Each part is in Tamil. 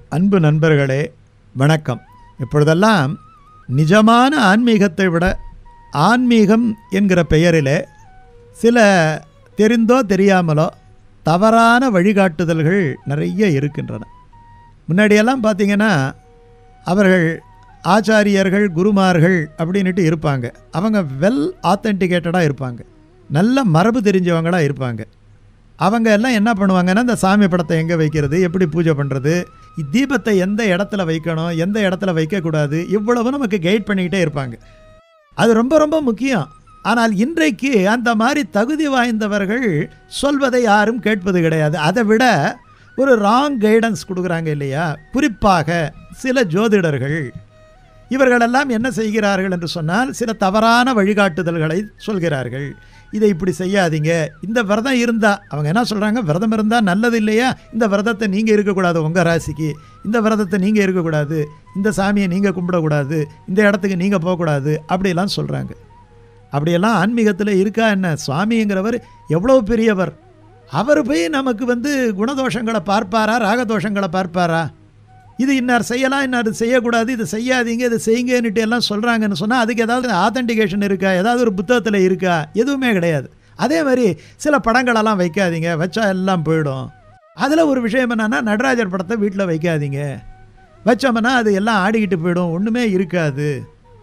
அன்பு நண்பர்களே வணக்கம் இப்பொழுதெல்லாம் நிஜமான ஆன்மீகத்தை விட ஆன்மீகம் என்கிற பெயரிலே சில தெரிந்தோ தெரியாமலோ தவறான வழிகாட்டுதல்கள் நிறைய இருக்கின்றன முன்னாடியெல்லாம் பார்த்தீங்கன்னா அவர்கள் ஆச்சாரியர்கள் குருமார்கள் அப்படின்ட்டு இருப்பாங்க அவங்க வெல் ஆத்தென்டிகேட்டடாக இருப்பாங்க நல்ல மரபு தெரிஞ்சவங்களாக இருப்பாங்க அவங்க எல்லாம் என்ன பண்ணுவாங்கன்னா இந்த சாமி படத்தை எங்கே வைக்கிறது எப்படி பூஜை பண்ணுறது தீபத்தை எந்த இடத்துல வைக்கணும் எந்த இடத்துல வைக்கக்கூடாது இவ்வளவு நமக்கு கைட் பண்ணிக்கிட்டே இருப்பாங்க அது ரொம்ப ரொம்ப முக்கியம் ஆனால் இன்றைக்கு அந்த மாதிரி தகுதி வாய்ந்தவர்கள் சொல்வதை யாரும் கேட்பது கிடையாது அதை விட ஒரு ராங் கைடன்ஸ் கொடுக்குறாங்க இல்லையா குறிப்பாக சில ஜோதிடர்கள் இவர்களெல்லாம் என்ன செய்கிறார்கள் என்று சொன்னால் சில தவறான வழிகாட்டுதல்களை சொல்கிறார்கள் இதை இப்படி செய்யாதீங்க இந்த விரதம் இருந்தால் அவங்க என்ன சொல்கிறாங்க விரதம் இருந்தால் நல்லது இல்லையா இந்த விரதத்தை நீங்கள் இருக்கக்கூடாது உங்கள் ராசிக்கு இந்த விரதத்தை நீங்கள் இருக்கக்கூடாது இந்த சாமியை நீங்கள் கும்பிடக்கூடாது இந்த இடத்துக்கு நீங்கள் போகக்கூடாது அப்படியெல்லாம் சொல்கிறாங்க அப்படியெல்லாம் ஆன்மீகத்தில் இருக்கா என்ன சுவாமிங்கிறவர் எவ்வளோ பெரியவர் அவர் போய் நமக்கு வந்து குணதோஷங்களை பார்ப்பாரா ராகதோஷங்களை பார்ப்பாரா இது இன்னார் செய்யலாம் இன்னார் செய்யக்கூடாது இது செய்யாதீங்க இது செய்யுங்கன்னுட்டு எல்லாம் சொல்கிறாங்கன்னு சொன்னால் அதுக்கு ஏதாவது ஆத்தென்டிகேஷன் இருக்கா ஏதாவது ஒரு புத்தகத்தில் இருக்கா எதுவுமே கிடையாது அதே மாதிரி சில படங்களெல்லாம் வைக்காதீங்க வச்சா எல்லாம் போயிடும் அதில் ஒரு விஷயம் என்னென்னா நடராஜர் படத்தை வீட்டில் வைக்காதீங்க வச்சோம்னா அது எல்லாம் ஆடிக்கிட்டு போயிடும் ஒன்றுமே இருக்காது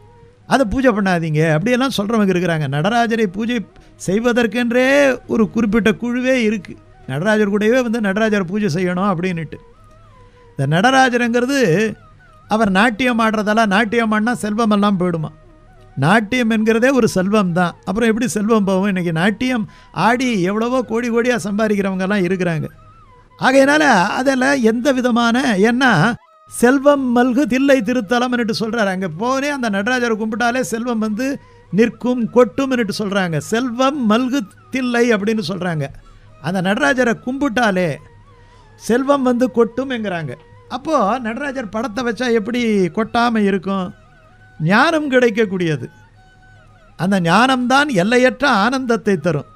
அதை பூஜை பண்ணாதீங்க அப்படியெல்லாம் சொல்கிறவங்க இருக்கிறாங்க நடராஜரை பூஜை செய்வதற்கென்றே ஒரு குறிப்பிட்ட குழுவே இருக்குது நடராஜர் கூடவே வந்து நடராஜர் பூஜை செய்யணும் அப்படின்னுட்டு இந்த நடராஜருங்கிறது அவர் நாட்டியம் ஆடுறதெல்லாம் நாட்டியம் ஆடினா செல்வமெல்லாம் போயிடுமா நாட்டியம் என்கிறதே ஒரு செல்வம் தான் அப்புறம் எப்படி செல்வம் போகும் இன்றைக்கி நாட்டியம் ஆடி எவ்வளவோ கோடி கோடியாக சம்பாதிக்கிறவங்கெல்லாம் இருக்கிறாங்க ஆகையினால அதில் எந்த விதமான ஏன்னா செல்வம் மல்கு தில்லை திருத்தலம்னுட்டு சொல்கிறாரு அங்கே போனே அந்த நடராஜரை கும்பிட்டாலே செல்வம் வந்து நிற்கும் கொட்டும்னுட்டு சொல்கிறாங்க செல்வம் மல்கு தில்லை அப்படின்னு சொல்கிறாங்க அந்த நடராஜரை கும்பிட்டாலே செல்வம் வந்து கொட்டும்ங்கிறாங்க அப்போது நடராஜர் படத்தை வச்சா எப்படி கொட்டாமல் இருக்கும் ஞானம் கிடைக்கக்கூடியது அந்த ஞானம்தான் எல்லையற்ற ஆனந்தத்தை தரும்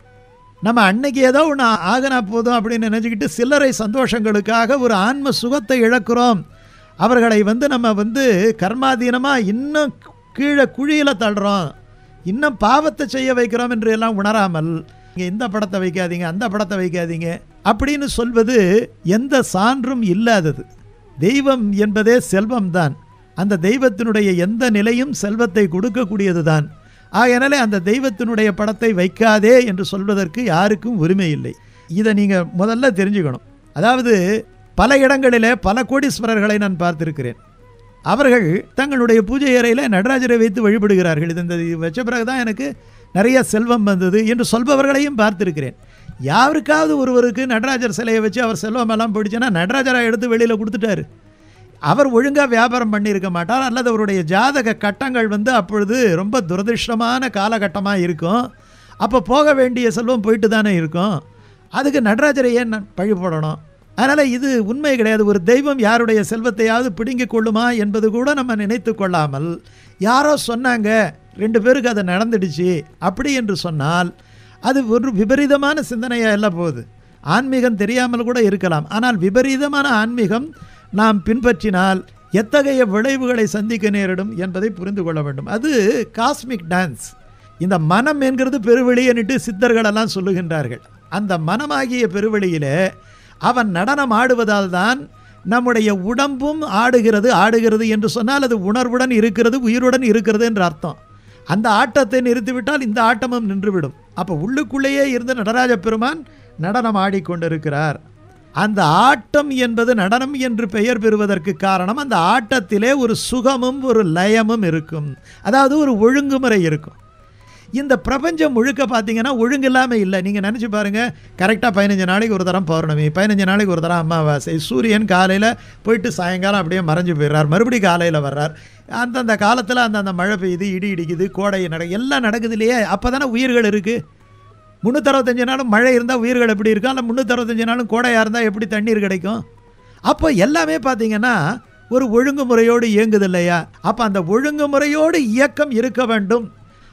நம்ம அன்னைக்கு ஏதோ ஒன்று ஆகினா போதும் அப்படின்னு நினச்சிக்கிட்டு சில்லறை சந்தோஷங்களுக்காக ஒரு ஆன்ம சுகத்தை இழக்கிறோம் அவர்களை வந்து நம்ம வந்து கர்மாதீனமாக இன்னும் கீழே குழியில் தள்ளுறோம் இன்னும் பாவத்தை செய்ய வைக்கிறோம் என்று எல்லாம் உணராமல் இங்கே இந்த படத்தை வைக்காதீங்க அந்த படத்தை வைக்காதீங்க அப்படின்னு சொல்வது எந்த சான்றும் இல்லாதது தெய்வம் என்பதே செல்வம்தான் அந்த தெய்வத்தினுடைய எந்த நிலையும் செல்வத்தை கொடுக்கக்கூடியது தான் ஆகையினாலே அந்த தெய்வத்தினுடைய படத்தை வைக்காதே என்று சொல்வதற்கு யாருக்கும் உரிமை இல்லை இதை நீங்கள் முதல்ல தெரிஞ்சுக்கணும் அதாவது பல இடங்களிலே பல கோடீஸ்வரர்களை நான் பார்த்திருக்கிறேன் அவர்கள் தங்களுடைய பூஜை அறையில் நடராஜரை வைத்து வழிபடுகிறார்கள் இது இந்த இது வச்ச பிறகு தான் எனக்கு நிறைய செல்வம் வந்தது என்று சொல்பவர்களையும் பார்த்திருக்கிறேன் யாருக்காவது ஒருவருக்கு நடராஜர் சிலையை வச்சு அவர் செல்வம் எல்லாம் போயிடுச்சுன்னா நடராஜரை எடுத்து வெளியில் கொடுத்துட்டாரு அவர் ஒழுங்காக வியாபாரம் பண்ணியிருக்க மாட்டார் அல்லது அவருடைய ஜாதக கட்டங்கள் வந்து அப்பொழுது ரொம்ப துரதிருஷ்டமான காலகட்டமாக இருக்கும் அப்போ போக வேண்டிய செல்வம் போயிட்டு தானே இருக்கும் அதுக்கு நடராஜரை ஏன் நான் பழி போடணும் அதனால் இது உண்மை கிடையாது ஒரு தெய்வம் யாருடைய செல்வத்தையாவது பிடுங்கிக் கொள்ளுமா என்பது கூட நம்ம நினைத்து கொள்ளாமல் யாரோ சொன்னாங்க ரெண்டு பேருக்கு அது நடந்துடுச்சு அப்படி என்று சொன்னால் அது ஒரு விபரீதமான சிந்தனையாக எல்லாம் போகுது ஆன்மீகம் தெரியாமல் கூட இருக்கலாம் ஆனால் விபரீதமான ஆன்மீகம் நாம் பின்பற்றினால் எத்தகைய விளைவுகளை சந்திக்க நேரிடும் என்பதை புரிந்து கொள்ள வேண்டும் அது காஸ்மிக் டான்ஸ் இந்த மனம் என்கிறது பெருவெளியன்னுட்டு சித்தர்களெல்லாம் சொல்லுகின்றார்கள் அந்த மனமாகிய பெருவெளியிலே அவன் நடனம் ஆடுவதால் தான் நம்முடைய உடம்பும் ஆடுகிறது ஆடுகிறது என்று சொன்னால் அது உணர்வுடன் இருக்கிறது உயிருடன் இருக்கிறது என்று அர்த்தம் அந்த ஆட்டத்தை நிறுத்திவிட்டால் இந்த ஆட்டமும் நின்றுவிடும் அப்போ உள்ளுக்குள்ளேயே இருந்து நடராஜ பெருமான் நடனம் ஆடிக்கொண்டிருக்கிறார் அந்த ஆட்டம் என்பது நடனம் என்று பெயர் பெறுவதற்கு காரணம் அந்த ஆட்டத்திலே ஒரு சுகமும் ஒரு லயமும் இருக்கும் அதாவது ஒரு ஒழுங்குமுறை இருக்கும் இந்த பிரபஞ்சம் முழுக்க பார்த்தீங்கன்னா ஒழுங்கு இல்லாமல் இல்லை நீங்கள் நினச்சி பாருங்கள் கரெக்டாக பதினஞ்சு நாளைக்கு ஒரு தரம் பௌர்ணமி பதினஞ்சு நாளைக்கு ஒரு தரம் அமாவாசை சூரியன் காலையில் போயிட்டு சாயங்காலம் அப்படியே மறைஞ்சு போயிடுறார் மறுபடியும் காலையில் வர்றார் அந்தந்த காலத்தில் அந்தந்த மழை பெய்யுது இடி இடிக்குது கோடை நட எல்லாம் நடக்குது இல்லையே அப்போ தானே உயிர்கள் இருக்குது முந்நூற்றறுபத்தஞ்சு நாளும் மழை இருந்தால் உயிர்கள் எப்படி இருக்கும் இல்லை முந்நூற்றறுபத்தஞ்சு நாளும் கோடையாக இருந்தால் எப்படி தண்ணீர் கிடைக்கும் அப்போ எல்லாமே பார்த்தீங்கன்னா ஒரு ஒழுங்குமுறையோடு இயங்குது இல்லையா அப்போ அந்த ஒழுங்குமுறையோடு இயக்கம் இருக்க வேண்டும்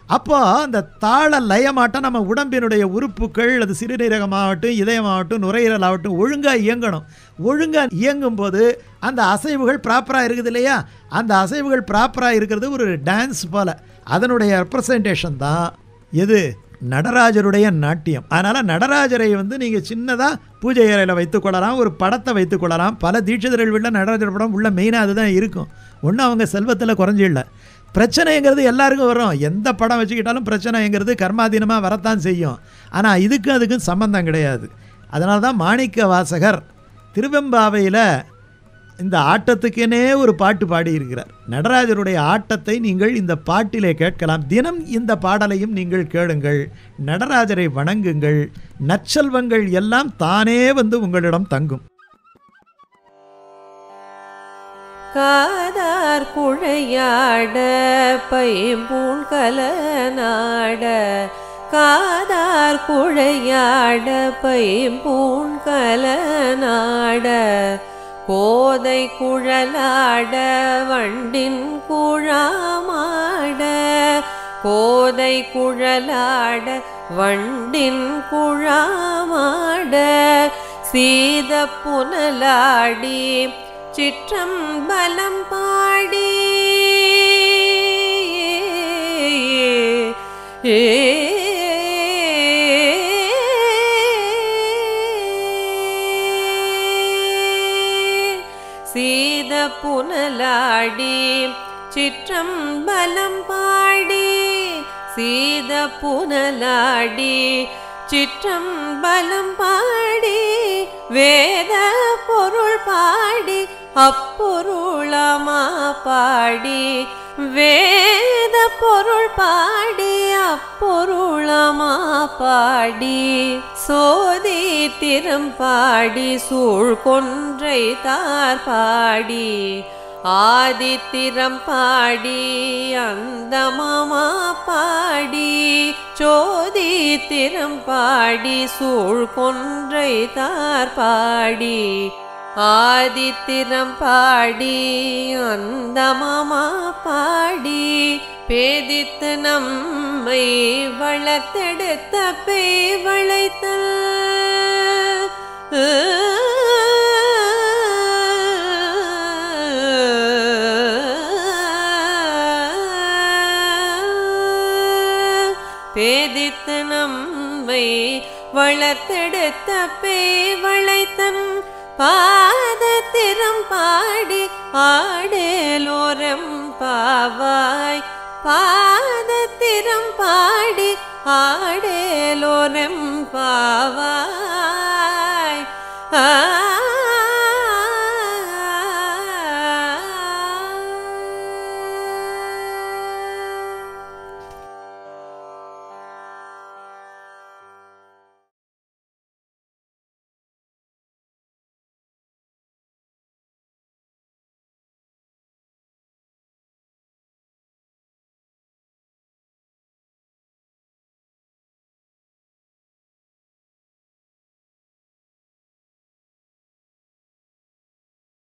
அப்போ அந்த தாள லயமாட்டம் நம்ம உடம்பினுடைய உறுப்புகள் அது சிறுநீரகமாகட்டும் இதயமாகட்டும் நுரையீரல் ஆகட்டும் ஒழுங்காக இயங்கணும் ஒழுங்காக இயங்கும் போது அந்த அசைவுகள் ப்ராப்பராக இருக்குது இல்லையா அந்த அசைவுகள் ப்ராப்பராக இருக்கிறது ஒரு டான்ஸ் போல் அதனுடைய ரெப்ரசன்டேஷன் தான் எது நடராஜருடைய நாட்டியம் அதனால் நடராஜரை வந்து நீங்கள் சின்னதாக பூஜை அறையில் வைத்துக்கொள்ளலாம் ஒரு படத்தை வைத்துக்கொள்ளலாம் பல தீட்சிதர்கள் வீட்டில் நடராஜர் படம் உள்ள மெயினாக அதுதான் இருக்கும் ஒன்றும் அவங்க செல்வத்தில் குறைஞ்சிடல பிரச்சனைங்கிறது எல்லாருக்கும் வரும் எந்த படம் வச்சுக்கிட்டாலும் பிரச்சனைங்கிறது கர்மாதீனமாக வரத்தான் செய்யும் ஆனால் இதுக்கும் அதுக்கும் சம்பந்தம் கிடையாது அதனால தான் மாணிக்க வாசகர் திருவெம்பாவையில் இந்த ஆட்டத்துக்கெனே ஒரு பாட்டு பாடியிருக்கிறார் நடராஜருடைய ஆட்டத்தை நீங்கள் இந்த பாட்டிலே கேட்கலாம் தினம் இந்த பாடலையும் நீங்கள் கேளுங்கள் நடராஜரை வணங்குங்கள் நற்செல்வங்கள் எல்லாம் தானே வந்து உங்களிடம் தங்கும் காதார் குழையாட பைம்பூன் கலநாட காதார் குழையாட பைம்பூன் கலநாட கோதை குழலாட வண்டின் குழாமாட கோதை குழலாட வண்டின் குழாமாட சீத புனலாடி சிற்றம்பலம் பாடி ஏ சீத புனலாடி சிற்றம்பலம் பாடி சீத புனலாடி சிற்றம்பலம் பாடி வேத பொருள் பாடி அப்பொருளமா பாடி வேத பொருள் பாடி அப்பொருளமா பாடி சோதி திறம் பாடி சூழ் கொன்றை தார் பாடி ஆதித்திரம் பாடி அந்த மாமா பாடி சோதி திறம் பாடி சூழ் கொன்றை தார் பாடி ஆதித்திரம் பாடி அந்த மாமா பாடி பேதித்து நம்மை வளர்த்தெடுத்த பேய் வளைத்தல் பேதித்து நம்மை வளர்த்தெடுத்த பேய் வளைத்தன் பாதத்திரம் பாடி ஆடேலோரம் பாவாய் பாதத்திரம் பாடி ஆடேலோரம் பாவாய் ஆ